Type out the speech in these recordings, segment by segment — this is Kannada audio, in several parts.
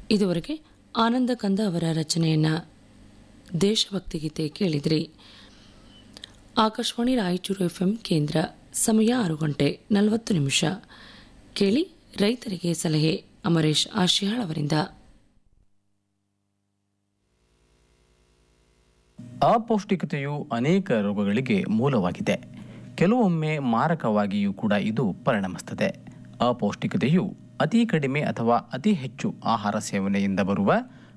ಇದುವರೆಗೆ ಆನಂದ ಕಂದ ಅವರ ರಚನೆಯನ್ನ ದೇಶಭಕ್ತಿ ಗೀತೆ ಕೇಳಿದ್ರಿ ಆಕಾಶವಾಣಿ ರಾಯಚೂರು ಎಫ್ಎಂ ಕೇಂದ್ರ ಸಮಯ ಆರು ಗಂಟೆ ನಲವತ್ತು ನಿಮಿಷ ಕೇಳಿ ರೈತರಿಗೆ ಸಲಹೆ ಅಮರೇಶ್ ಆಶಿಯಾಳ್ ಅವರಿಂದ ಅಪೌಷ್ಟಿಕತೆಯು ಅನೇಕ ರೋಗಗಳಿಗೆ ಮೂಲವಾಗಿದೆ ಕೆಲವೊಮ್ಮೆ ಮಾರಕವಾಗಿಯೂ ಕೂಡ ಇದು ಪರಿಣಮಿಸುತ್ತದೆ ಅಪೌಷ್ಟಿಕತೆಯು ಅತಿ ಕಡಿಮೆ ಅಥವಾ ಅತಿ ಹೆಚ್ಚು ಆಹಾರ ಸೇವನೆಯಿಂದ ಬರುವ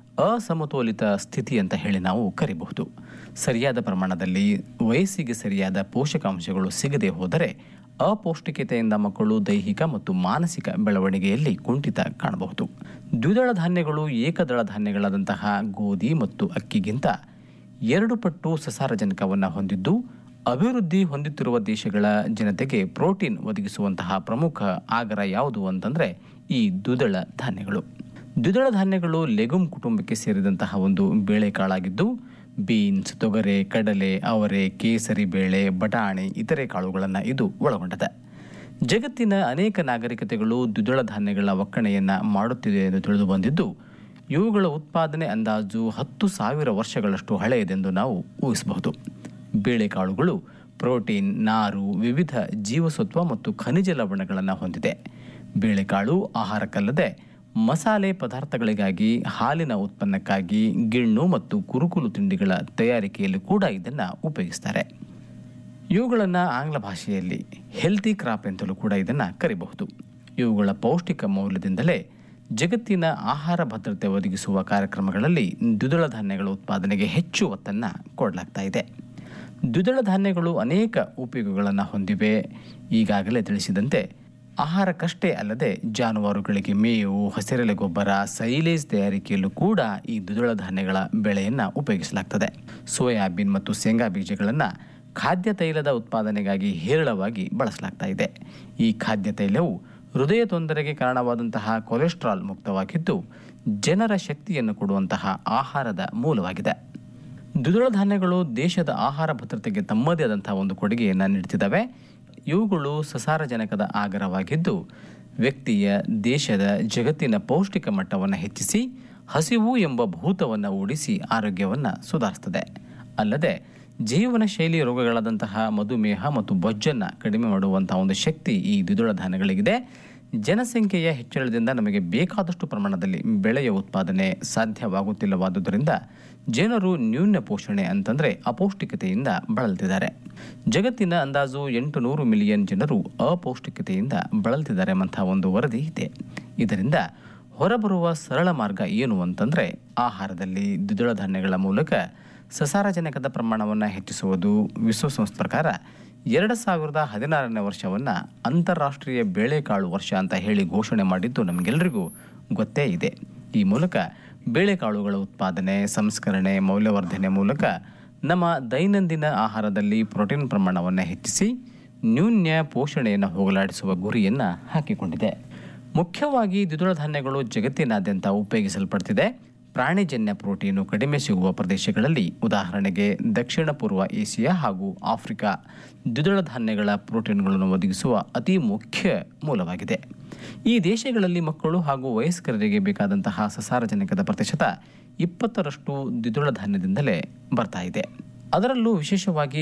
ಅಸಮತೋಲಿತ ಸ್ಥಿತಿ ಅಂತ ಹೇಳಿ ನಾವು ಕರಿಬಹುದು ಸರಿಯಾದ ಪ್ರಮಾಣದಲ್ಲಿ ವಯಸ್ಸಿಗೆ ಸರಿಯಾದ ಪೋಷಕಾಂಶಗಳು ಸಿಗದೆ ಹೋದರೆ ಅಪೌಷ್ಟಿಕತೆಯಿಂದ ಮಕ್ಕಳು ದೈಹಿಕ ಮತ್ತು ಮಾನಸಿಕ ಬೆಳವಣಿಗೆಯಲ್ಲಿ ಕುಂಠಿತ ಕಾಣಬಹುದು ದ್ವಿದಳ ಧಾನ್ಯಗಳು ಏಕದಳ ಧಾನ್ಯಗಳಾದಂತಹ ಗೋಧಿ ಮತ್ತು ಅಕ್ಕಿಗಿಂತ ಎರಡು ಪಟ್ಟು ಸಸಾರಜನಕವನ್ನು ಹೊಂದಿದ್ದು ಅಭಿವೃದ್ಧಿ ಹೊಂದುತ್ತಿರುವ ದೇಶಗಳ ಜನತೆಗೆ ಪ್ರೋಟೀನ್ ಒದಗಿಸುವಂತಹ ಪ್ರಮುಖ ಆಗರ ಯಾವುದು ಅಂತಂದರೆ ಈ ದ್ವಿದಳ ಧಾನ್ಯಗಳು ದ್ವಿದಳ ಧಾನ್ಯಗಳು ಲೆಗುಮ್ ಕುಟುಂಬಕ್ಕೆ ಸೇರಿದಂತಹ ಒಂದು ಬೇಳೆಕಾಳಾಗಿದ್ದು ಬೀನ್ಸ್ ತೊಗರೆ ಕಡಲೆ ಅವರೆ ಕೇಸರಿ ಬೇಳೆ ಬಟಾಣಿ ಇತರೆ ಕಾಳುಗಳನ್ನು ಇದು ಒಳಗೊಂಡಿದೆ ಜಗತ್ತಿನ ಅನೇಕ ನಾಗರಿಕತೆಗಳು ದ್ವಿದಳ ಧಾನ್ಯಗಳ ಒಕ್ಕಣೆಯನ್ನು ಮಾಡುತ್ತಿದೆ ಎಂದು ತಿಳಿದು ಬಂದಿದ್ದು ಇವುಗಳ ಉತ್ಪಾದನೆ ಅಂದಾಜು ಹತ್ತು ಸಾವಿರ ವರ್ಷಗಳಷ್ಟು ಹಳೆಯದೆಂದು ನಾವು ಊಹಿಸಬಹುದು ಬೇಳೆಕಾಳುಗಳು ಪ್ರೋಟೀನ್ ನಾರು ವಿವಿಧ ಜೀವಸತ್ವ ಮತ್ತು ಖನಿಜ ಲವಣಗಳನ್ನು ಹೊಂದಿದೆ ಬೇಳೆಕಾಳು ಆಹಾರಕ್ಕಲ್ಲದೆ ಮಸಾಲೆ ಪದಾರ್ಥಗಳಿಗಾಗಿ ಹಾಲಿನ ಉತ್ಪನ್ನಕ್ಕಾಗಿ ಗಿಣ್ಣು ಮತ್ತು ಕುರುಕುಲು ತಿಂಡಿಗಳ ತಯಾರಿಕೆಯಲ್ಲಿ ಕೂಡ ಇದನ್ನು ಉಪಯೋಗಿಸ್ತಾರೆ ಇವುಗಳನ್ನು ಆಂಗ್ಲ ಭಾಷೆಯಲ್ಲಿ ಹೆಲ್ತಿ ಕ್ರಾಪ್ ಎಂತಲೂ ಕೂಡ ಇದನ್ನು ಕರಿಬಹುದು ಇವುಗಳ ಪೌಷ್ಟಿಕ ಮೌಲ್ಯದಿಂದಲೇ ಜಗತ್ತಿನ ಆಹಾರ ಭದ್ರತೆ ಒದಗಿಸುವ ಕಾರ್ಯಕ್ರಮಗಳಲ್ಲಿ ದ್ವಿದಳ ಧಾನ್ಯಗಳ ಉತ್ಪಾದನೆಗೆ ಹೆಚ್ಚು ಒತ್ತನ್ನು ಕೊಡಲಾಗ್ತಾ ಇದೆ ದ್ವಿದಳ ಧಾನ್ಯಗಳು ಅನೇಕ ಉಪಯೋಗಗಳನ್ನು ಹೊಂದಿವೆ ಈಗಾಗಲೇ ತಿಳಿಸಿದಂತೆ ಆಹಾರಕ್ಕಷ್ಟೇ ಅಲ್ಲದೆ ಜಾನುವಾರುಗಳಿಗೆ ಮೇವು ಹಸಿರೆಲೆ ಗೊಬ್ಬರ ಸೈಲೇಜ್ ತಯಾರಿಕೆಯಲ್ಲೂ ಕೂಡ ಈ ದ್ವಿದಳ ಧಾನ್ಯಗಳ ಬೆಳೆಯನ್ನು ಉಪಯೋಗಿಸಲಾಗ್ತದೆ ಸೋಯಾಬೀನ್ ಮತ್ತು ಶೇಂಗಾ ಬೀಜಗಳನ್ನು ಖಾದ್ಯ ತೈಲದ ಉತ್ಪಾದನೆಗಾಗಿ ಹೇರಳವಾಗಿ ಬಳಸಲಾಗ್ತಾ ಇದೆ ಈ ಖಾದ್ಯ ತೈಲವು ಹೃದಯ ತೊಂದರೆಗೆ ಕಾರಣವಾದಂತಹ ಕೊಲೆಸ್ಟ್ರಾಲ್ ಮುಕ್ತವಾಗಿದ್ದು ಜನರ ಶಕ್ತಿಯನ್ನು ಕೊಡುವಂತಹ ಆಹಾರದ ಮೂಲವಾಗಿದೆ ದ್ವಿದಳ ಧಾನ್ಯಗಳು ದೇಶದ ಆಹಾರ ಭದ್ರತೆಗೆ ತಮ್ಮದೇ ಆದಂತಹ ಒಂದು ಕೊಡುಗೆಯನ್ನು ನೀಡುತ್ತಿದ್ದಾವೆ ಇವುಗಳು ಸಸಾರಜನಕದ ಆಗರವಾಗಿದ್ದು ವ್ಯಕ್ತಿಯ ದೇಶದ ಜಗತ್ತಿನ ಪೌಷ್ಟಿಕ ಮಟ್ಟವನ್ನು ಹೆಚ್ಚಿಸಿ ಹಸಿವು ಎಂಬ ಭೂತವನ್ನು ಓಡಿಸಿ ಆರೋಗ್ಯವನ್ನು ಸುಧಾರಿಸ್ತದೆ ಅಲ್ಲದೆ ಜೀವನ ಶೈಲಿ ರೋಗಗಳಾದಂತಹ ಮಧುಮೇಹ ಮತ್ತು ಬೊಜ್ಜನ್ನು ಕಡಿಮೆ ಮಾಡುವಂತಹ ಒಂದು ಶಕ್ತಿ ಈ ದ್ವಿದಳ ಧಾನ್ಯಗಳಿಗಿದೆ ಜನಸಂಖ್ಯೆಯ ಹೆಚ್ಚಳದಿಂದ ನಮಗೆ ಬೇಕಾದಷ್ಟು ಪ್ರಮಾಣದಲ್ಲಿ ಬೆಳೆಯ ಉತ್ಪಾದನೆ ಸಾಧ್ಯವಾಗುತ್ತಿಲ್ಲವಾದುದರಿಂದ ಜನರು ನ್ಯೂನ ಪೋಷಣೆ ಅಂತಂದರೆ ಅಪೌಷ್ಟಿಕತೆಯಿಂದ ಬಳಲ್ತಿದ್ದಾರೆ ಜಗತ್ತಿನ ಅಂದಾಜು ಎಂಟು ನೂರು ಮಿಲಿಯನ್ ಜನರು ಅಪೌಷ್ಟಿಕತೆಯಿಂದ ಬಳಲ್ತಿದ್ದಾರೆ ಎಂಬಂತಹ ಒಂದು ವರದಿ ಇದೆ ಇದರಿಂದ ಹೊರಬರುವ ಸರಳ ಮಾರ್ಗ ಏನು ಅಂತಂದರೆ ಆಹಾರದಲ್ಲಿ ದ್ವಿದಳ ಧಾನ್ಯಗಳ ಮೂಲಕ ಸಸಾರಜನಕದ ಪ್ರಮಾಣವನ್ನು ಹೆಚ್ಚಿಸುವುದು ವಿಶ್ವಸಂಸ್ಥೆ ಪ್ರಕಾರ ಎರಡು ಸಾವಿರದ ಹದಿನಾರನೇ ವರ್ಷವನ್ನು ಅಂತಾರಾಷ್ಟ್ರೀಯ ಬೇಳೆಕಾಳು ವರ್ಷ ಅಂತ ಹೇಳಿ ಘೋಷಣೆ ಮಾಡಿದ್ದು ನಮಗೆಲ್ಲರಿಗೂ ಗೊತ್ತೇ ಇದೆ ಈ ಮೂಲಕ ಬೇಳೆಕಾಳುಗಳ ಉತ್ಪಾದನೆ ಸಂಸ್ಕರಣೆ ಮೌಲ್ಯವರ್ಧನೆ ಮೂಲಕ ನಮ್ಮ ದೈನಂದಿನ ಆಹಾರದಲ್ಲಿ ಪ್ರೋಟೀನ್ ಪ್ರಮಾಣವನ್ನು ಹೆಚ್ಚಿಸಿ ನ್ಯೂನ್ಯ ಪೋಷಣೆಯನ್ನು ಹೋಗಲಾಡಿಸುವ ಗುರಿಯನ್ನು ಹಾಕಿಕೊಂಡಿದೆ ಮುಖ್ಯವಾಗಿ ದ್ವಿದಳ ಧಾನ್ಯಗಳು ಜಗತ್ತಿನಾದ್ಯಂತ ಉಪಯೋಗಿಸಲ್ಪಡ್ತಿದೆ ಪ್ರಾಣಿಜನ್ಯ ಪ್ರೋಟೀನು ಕಡಿಮೆ ಸಿಗುವ ಪ್ರದೇಶಗಳಲ್ಲಿ ಉದಾಹರಣೆಗೆ ದಕ್ಷಿಣ ಪೂರ್ವ ಏಷ್ಯಾ ಹಾಗೂ ಆಫ್ರಿಕಾ ದ್ವಿದಳ ಧಾನ್ಯಗಳ ಪ್ರೋಟೀನ್ಗಳನ್ನು ಒದಗಿಸುವ ಅತಿ ಮುಖ್ಯ ಮೂಲವಾಗಿದೆ ಈ ದೇಶಗಳಲ್ಲಿ ಮಕ್ಕಳು ಹಾಗೂ ವಯಸ್ಕರಿಗೆ ಬೇಕಾದಂತಹ ಸಸಾರಜನಕದ ಪ್ರತಿಶತ ಇಪ್ಪತ್ತರಷ್ಟು ದ್ವಿದಳ ಧಾನ್ಯದಿಂದಲೇ ಬರ್ತಾ ಇದೆ ಅದರಲ್ಲೂ ವಿಶೇಷವಾಗಿ